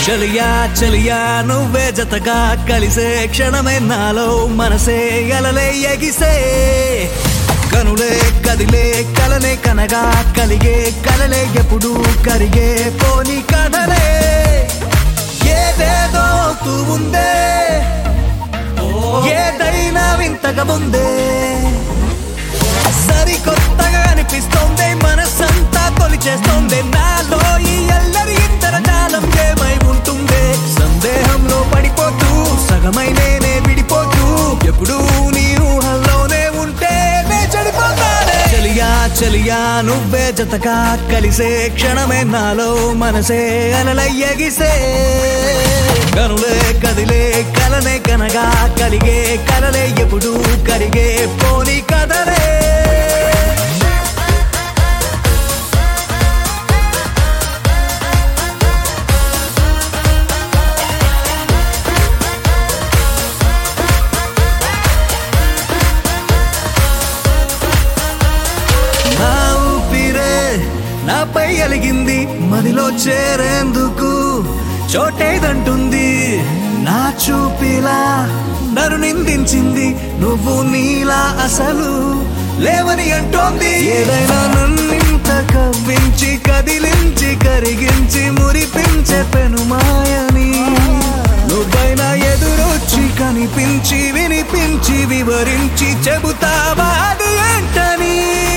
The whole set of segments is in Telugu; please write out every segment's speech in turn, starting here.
చలియా చలియా నువ్వే జతగా కలిసే క్షణమే నాలో మనసే అలలే ఎగిసే కనులే కదిలే కలలే కనగా కలిగే కలలే ఎప్పుడు కరిగే పోని కథలే ఏదేదో అవుతూ ఉందే ఏదైనా వింతగా ఉందే సరికొత్తగా అనిపిస్తోంది మనసంతా తొలిచేస్తోంది నాలో ఈ అల్లరి ఇద్దర జాలం ఏమై ఉంటుంది సందేహంలో పడిపోతూ సగమై నేనే విడిపోతూ ఎప్పుడూ నీ ఊహల్లోనే ఉంటే నే చెడిపోతానే చలియా చలియా నువ్వే జతగా కలిసే క్షణమే నాలో మనసే అలలయ్యగిసే కనులే కదిలే కలనే కనగా కలిగే కలలే ఎప్పుడు కరిగే పోని కదలే నా ఊపిరే నాపై అలిగింది మదిలో చేరేందుకు చోటేదంటుంది నా చూపిలా నన్ను నిందించింది నువ్వు నీలా అసలు లేవని అంటోంది ఏదైనా నన్నింత కవ్వించి కదిలించి కరిగించి మురిపించే పెనుమాయని నువ్వైనా ఎదురొచ్చి కనిపించి వినిపించి వివరించి చెబుతావా అది ఏంటని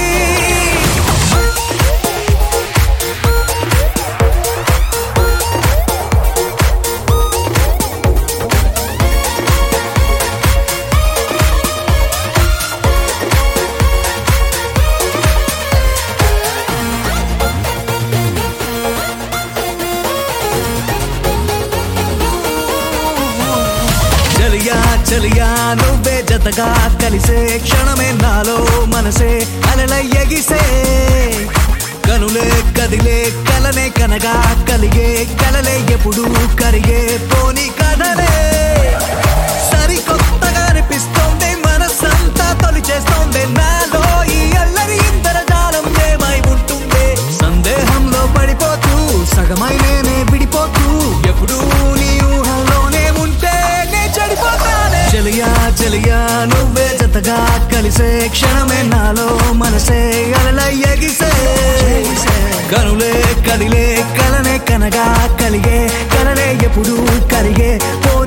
చలియా చలియా నువ్వే జతగా కలిసే క్షణమే నాలో మనసే అలలయ్యగిసే కనులే కదిలే కలనే కనగా కలిగే కలలే ఎప్పుడు కరిగే పోని కథలే సరికొత్తగా అనిపిస్తోంది మనసంతా తొలి చేస్తోంది నాలో ఈ అల్లరి ఇందర జాలం ఏమై ఉంటుంది సందేహంలో పడిపోతూ సగమై నేనే విడిపోతూ ఎప్పుడూ నీ ఊహల్లోనే ఉంటే నే చెడిపోతానే చలియా చలియా నువ్వే జతగా కలిసే క్షణమే నాలో మనసే అలల ఎగిసే కనులే కదిలే కలనే కనగా కలిగే కలనే ఎప్పుడు కరిగే పో